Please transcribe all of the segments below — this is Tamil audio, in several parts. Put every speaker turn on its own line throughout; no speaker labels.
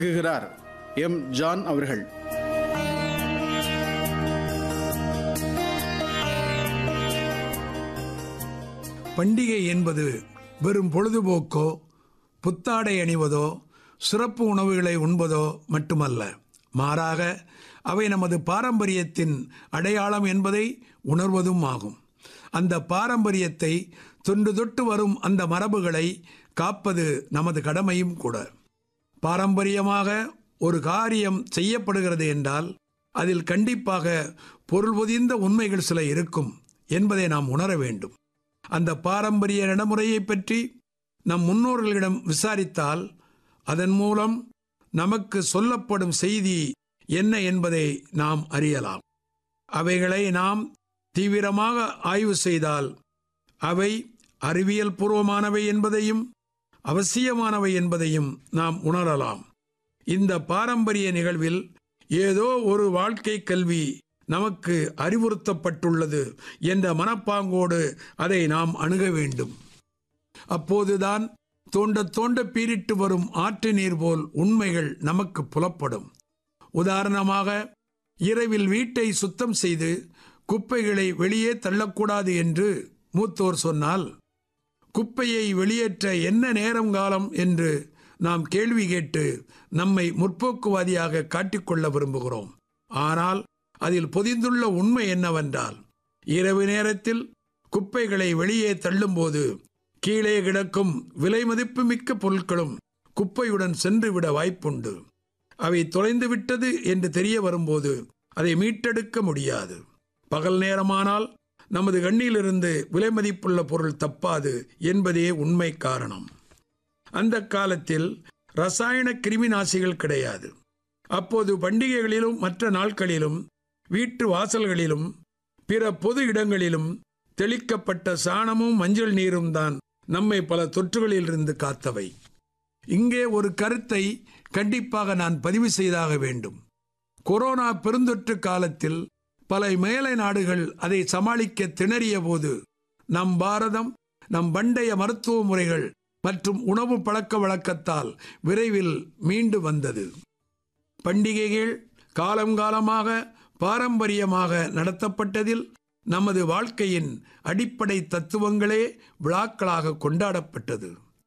விளக்குகிறார் எம் ஜான் அவர்கள்
பண்டிகை என்பது வெறும் பொழுதுபோக்கோ புத்தாடை அணிவதோ சிறப்பு உணவுகளை உண்பதோ மட்டுமல்ல மாறாக அவை நமது பாரம்பரியத்தின் அடையாளம் என்பதை உணர்வதும் ஆகும் அந்த பாரம்பரியத்தை தொன்று தொட்டு வரும் அந்த மரபுகளை காப்பது நமது கடமையும் கூட பாரம்பரியமாக ஒரு காரியம் செய்யப்படுகிறது என்றால் அதில் கண்டிப்பாக பொருள் பொதிந்த உண்மைகள் சில இருக்கும் என்பதை நாம் உணர வேண்டும் அந்த பாரம்பரிய நடைமுறையை பற்றி நம் முன்னோர்களிடம் விசாரித்தால் அதன் மூலம் நமக்கு சொல்லப்படும் செய்தி என்ன என்பதை நாம் அறியலாம் அவைகளை நாம் தீவிரமாக ஆய்வு செய்தால் அவை அறிவியல் பூர்வமானவை என்பதையும் அவசியமானவை என்பதையும் நாம் உணரலாம் இந்த பாரம்பரிய நிகழ்வில் ஏதோ ஒரு வாழ்க்கை கல்வி நமக்கு அறிவுறுத்தப்பட்டுள்ளது என்ற மனப்பாங்கோடு அதை நாம் அணுக வேண்டும் அப்போதுதான் தோண்ட தோண்ட பீரிட்டு வரும் ஆற்று நீர் போல் உண்மைகள் நமக்கு புலப்படும் உதாரணமாக இரவில் வீட்டை சுத்தம் செய்து குப்பைகளை வெளியே தள்ளக்கூடாது என்று மூத்தோர் சொன்னால் குப்பையை வெளியேற்ற என்ன நேரம் காலம் என்று நாம் கேள்வி கேட்டு நம்மை முற்போக்குவாதியாக காட்டிக்கொள்ள விரும்புகிறோம் ஆனால் அதில் பொதிந்துள்ள உண்மை என்னவென்றால் இரவு நேரத்தில் குப்பைகளை வெளியே தள்ளும்போது கீழே கிடக்கும் விலை மதிப்புமிக்க பொருட்களும் குப்பையுடன் சென்றுவிட வாய்ப்புண்டு அவை தொலைந்து விட்டது என்று தெரிய வரும்போது அதை மீட்டெடுக்க முடியாது பகல் நேரமானால் நமது கண்ணிலிருந்து விலை மதிப்புள்ள பொருள் தப்பாது என்பதே உண்மை காரணம் அந்த காலத்தில் ரசாயன கிருமி நாசிகள் கிடையாது அப்போது பண்டிகைகளிலும் மற்ற நாட்களிலும் வீட்டு வாசல்களிலும் பிற பொது இடங்களிலும் தெளிக்கப்பட்ட சாணமும் மஞ்சள் நீரும் தான் நம்மை பல தொற்றுகளிலிருந்து காத்தவை இங்கே ஒரு கருத்தை கண்டிப்பாக நான் பதிவு செய்தாக வேண்டும் கொரோனா பெருந்தொற்று காலத்தில் பல மேலை நாடுகள் அதை சமாளிக்க திணறிய போது நம் பாரதம் நம் பண்டைய மருத்துவ முறைகள் மற்றும் உணவு பழக்க வழக்கத்தால் விரைவில் மீண்டு வந்தது பண்டிகைகள் காலம் காலமாக பாரம்பரியமாக நடத்தப்பட்டதில் நமது வாழ்க்கையின் அடிப்படை தத்துவங்களே விழாக்களாக கொண்டாடப்பட்டது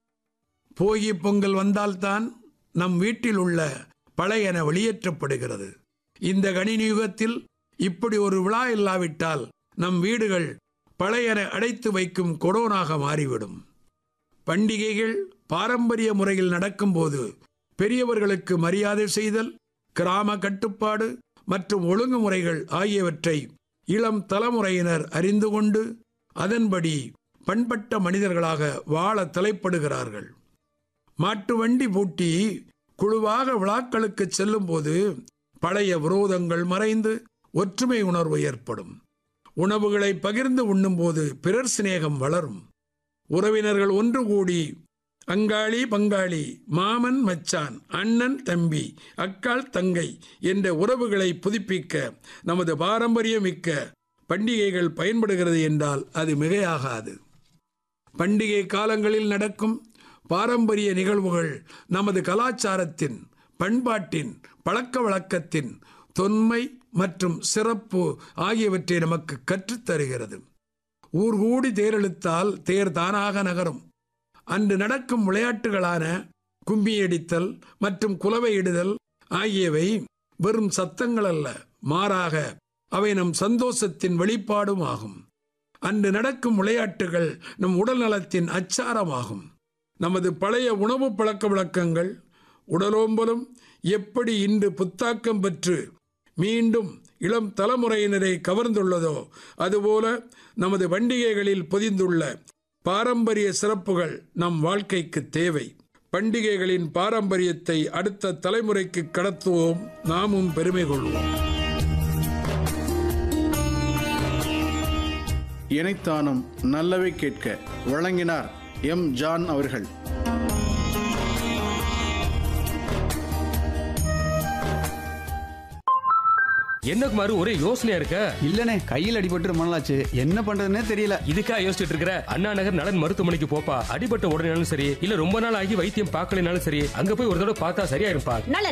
போகி பொங்கல் வந்தால்தான் நம் வீட்டில் உள்ள பழையன வெளியேற்றப்படுகிறது இந்த கணினி யுகத்தில் இப்படி ஒரு விழா இல்லாவிட்டால் நம் வீடுகள் பழையன அடைத்து வைக்கும் கொடோனாக மாறிவிடும் பண்டிகைகள் பாரம்பரிய முறையில் நடக்கும்போது பெரியவர்களுக்கு மரியாதை செய்தல் கிராம கட்டுப்பாடு மற்றும் ஒழுங்குமுறைகள் ஆகியவற்றை இளம் தலைமுறையினர் அறிந்து கொண்டு அதன்படி பண்பட்ட மனிதர்களாக வாழ தலைப்படுகிறார்கள் மாட்டு வண்டி பூட்டி குழுவாக விழாக்களுக்கு செல்லும்போது பழைய விரோதங்கள் மறைந்து ஒற்றுமை உணர்வு ஏற்படும் உணவுகளை பகிர்ந்து உண்ணும்போது பிறர் சிநேகம் வளரும் உறவினர்கள் ஒன்று கூடி அங்காளி பங்காளி மாமன் மச்சான் அண்ணன் தம்பி அக்காள் தங்கை என்ற உறவுகளை புதுப்பிக்க நமது பாரம்பரியமிக்க பண்டிகைகள் பயன்படுகிறது என்றால் அது மிகையாகாது பண்டிகை காலங்களில் நடக்கும் பாரம்பரிய நிகழ்வுகள் நமது கலாச்சாரத்தின் பண்பாட்டின் பழக்க வழக்கத்தின் தொன்மை மற்றும் சிறப்பு ஆகியவற்றை நமக்கு கற்றுத்தருகிறது ஊர் கூடி தேரெழுத்தால் தேர் தானாக நகரும் அன்று நடக்கும் விளையாட்டுகளான கும்பியடித்தல் மற்றும் குலவையிடுதல் ஆகியவை வெறும் சத்தங்கள் அல்ல மாறாக அவை நம் சந்தோஷத்தின் வெளிப்பாடும் ஆகும் அன்று நடக்கும் விளையாட்டுகள் நம் உடல் நலத்தின் அச்சாரமாகும் நமது பழைய உணவு பழக்க வழக்கங்கள் உடலோம்பலும் எப்படி இன்று புத்தாக்கம் பெற்று மீண்டும் இளம் தலைமுறையினரை கவர்ந்துள்ளதோ அதுபோல நமது பண்டிகைகளில் பொதிந்துள்ள பாரம்பரிய சிறப்புகள் நம் வாழ்க்கைக்கு தேவை பண்டிகைகளின் பாரம்பரியத்தை அடுத்த தலைமுறைக்கு கடத்துவோம் நாமும் பெருமை கொள்வோம்
இணைத்தானும் நல்லவை கேட்க வழங்கினார் எம் ஜான் அவர்கள்
என்ன குமார் ஒரே யோசனையா இருக்க
இல்லனே கையில் அடிபட்டு ரொம்ப நாளாச்சு என்ன பண்றதுன்னே தெரியல
இதுக்கா யோசிச்சுட்டு இருக்கிற அண்ணா நகர் நலன் மருத்துவமனைக்கு போப்பா அடிபட்ட உடனேனாலும் சரி இல்ல ரொம்ப நாள் ஆகி வைத்தியம் பார்க்கலனாலும் சரி அங்க போய் ஒரு தடவை பார்த்தா சரியாயிருப்பா
நலன்